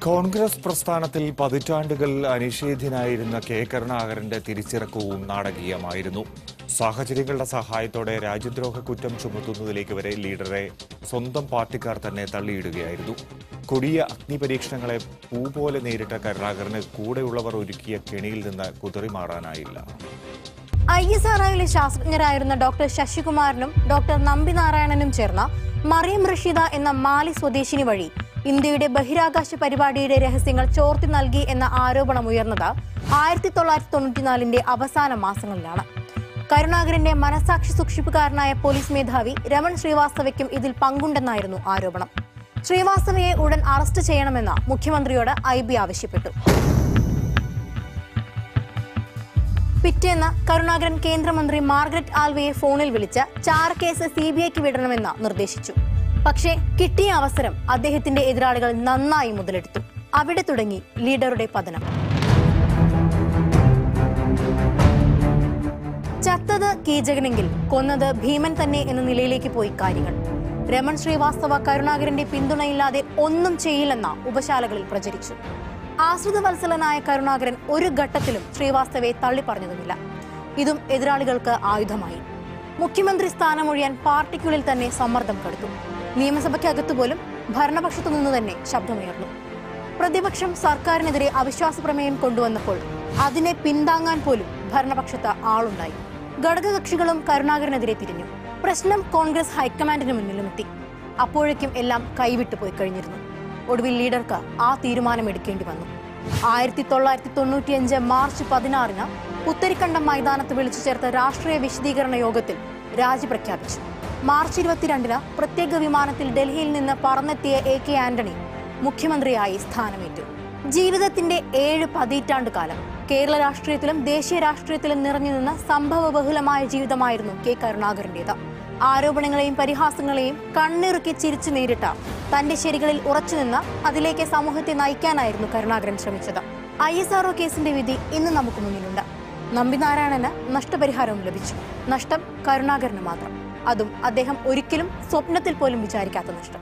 കോൺഗ്രസ് പ്രസ്ഥാനത്തിൽ പതിറ്റാണ്ടുകൾ അനിഷേധ്യനായിരുന്ന കെ കരുണാകരന്റെ തിരിച്ചിറക്കവും നാടകീയമായിരുന്നു സാഹചര്യങ്ങളുടെ സഹായത്തോടെ രാജ്യദ്രോഹ കുറ്റം ചുമത്തുന്നതിലേക്ക് വരെ ലീഡറെ സ്വന്തം പാർട്ടിക്കാർ തന്നെ തള്ളിയിടുകയായിരുന്നു കൊടിയ അഗ്നിപരീക്ഷണങ്ങളെ പൂ പോലെ നേരിട്ട കരുണാകരന് കൂടെയുള്ളവർ ഒരുക്കിയ കെണിയിൽ നിന്ന് കുതറിമാറാനായില്ല ഐ എസ് ആർഒയിലെ ശാസ്ത്രജ്ഞരായിരുന്ന ഡോക്ടർ ശശികുമാരനും ഡോക്ടർ നമ്പിനാരായണനും ചേർന്ന മറിയം റഷീദ എന്ന മാലി സ്വദേശിനി വഴി ഇന്ത്യയുടെ ബഹിരാകാശ പരിപാടിയുടെ രഹസ്യങ്ങൾ ചോർത്തി നൽകി എന്ന ആരോപണം ഉയർന്നത് ആയിരത്തി തൊള്ളായിരത്തി തൊണ്ണൂറ്റിനാലിന്റെ അവസാന മാസങ്ങളിലാണ് കരുണാകരന്റെ മനസാക്ഷി സൂക്ഷിപ്പുകാരനായ പോലീസ് മേധാവി രമൺ ശ്രീവാസ്തവയ്ക്കും ഇതിൽ പങ്കുണ്ടെന്നായിരുന്നു ആരോപണം ശ്രീവാസ്തവയെ ഉടൻ അറസ്റ്റ് ചെയ്യണമെന്ന് മുഖ്യമന്ത്രിയോട് ഐ ബി ആവശ്യപ്പെട്ടു പിറ്റേന്ന് കരുണാകരൻ കേന്ദ്രമന്ത്രി മാർഗരറ്റ് ആൽവയെ ഫോണിൽ വിളിച്ച് ചാരക്കേസ് സി ബി ഐക്ക് വിടണമെന്ന് നിർദ്ദേശിച്ചു പക്ഷേ കിട്ടിയ അവസരം അദ്ദേഹത്തിന്റെ എതിരാളികൾ നന്നായി മുതലെടുത്തു അവിടെ തുടങ്ങി ലീഡറുടെ പതനം ചത്തത് കീചകനെങ്കിൽ കൊന്നത് ഭീമൻ തന്നെ എന്ന നിലയിലേക്ക് പോയി കാര്യങ്ങൾ രമൺ ശ്രീവാസ്തവ കരുണാകരന്റെ പിന്തുണയില്ലാതെ ഒന്നും ചെയ്യില്ലെന്ന ഉപശാലകളിൽ പ്രചരിച്ചു ആശ്രിത വത്സലനായ കരുണാകരൻ ഒരു ഘട്ടത്തിലും ശ്രീവാസ്തവയെ തള്ളിപ്പറഞ്ഞതുമില്ല ഇതും എതിരാളികൾക്ക് ആയുധമായി മുഖ്യമന്ത്രി സ്ഥാനമൊഴിയാൻ പാർട്ടിക്കുള്ളിൽ തന്നെ സമ്മർദ്ദം കടുത്തു നിയമസഭയ്ക്കകത്തു പോലും ഭരണപക്ഷത്തു നിന്ന് തന്നെ ശബ്ദമുയർന്നു പ്രതിപക്ഷം സർക്കാരിനെതിരെ അവിശ്വാസ പ്രമേയം കൊണ്ടുവന്നപ്പോൾ അതിനെ പിന്താങ്ങാൻ പോലും ഭരണപക്ഷത്ത് ആളുണ്ടായി ഘടകകക്ഷികളും കരുണാകരനെതിരെ തിരിഞ്ഞു പ്രശ്നം കോൺഗ്രസ് ഹൈക്കമാൻഡിന് മുന്നിലുമെത്തി അപ്പോഴേക്കും എല്ലാം കൈവിട്ടു പോയി കഴിഞ്ഞിരുന്നു ഒടുവിൽ ലീഡർക്ക് ആ തീരുമാനം എടുക്കേണ്ടി വന്നു ആയിരത്തി തൊള്ളായിരത്തി തൊണ്ണൂറ്റിയഞ്ച് മാർച്ച് പതിനാറിന് പുത്തരിക്കണ്ടം മൈതാനത്ത് വിളിച്ചു ചേർത്ത രാഷ്ട്രീയ വിശദീകരണ യോഗത്തിൽ രാജി പ്രഖ്യാപിച്ചു മാർച്ച് ഇരുപത്തിരണ്ടിന് പ്രത്യേക വിമാനത്തിൽ ഡൽഹിയിൽ നിന്ന് പറന്നെത്തിയ എ കെ ആന്റണി മുഖ്യമന്ത്രിയായി സ്ഥാനമേറ്റു ജീവിതത്തിന്റെ ഏഴ് പതിറ്റാണ്ട് കാലം കേരള രാഷ്ട്രീയത്തിലും ദേശീയ രാഷ്ട്രീയത്തിലും നിറഞ്ഞു നിന്ന സംഭവ ബഹുലമായ ജീവിതമായിരുന്നു കെ കരുണാകരന്റേത് ആരോപണങ്ങളെയും പരിഹാസങ്ങളെയും കണ്ണിറുക്കി ചിരിച്ചു നേരിട്ട തന്റെ ശരികളിൽ ഉറച്ചുനിന്ന് അതിലേക്ക് സമൂഹത്തെ നയിക്കാനായിരുന്നു കരുണാകരൻ ശ്രമിച്ചത് ഐ എസ് ആർഒ കേസിന്റെ വിധി ഇന്ന് നമുക്ക് മുന്നിലുണ്ട് നമ്പിനാരായണന് നഷ്ടപരിഹാരവും ലഭിച്ചു നഷ്ടം കരുണാകരന് മാത്രം അതും അദ്ദേഹം ഒരിക്കലും സ്വപ്നത്തിൽ പോലും വിചാരിക്കാത്ത നഷ്ടം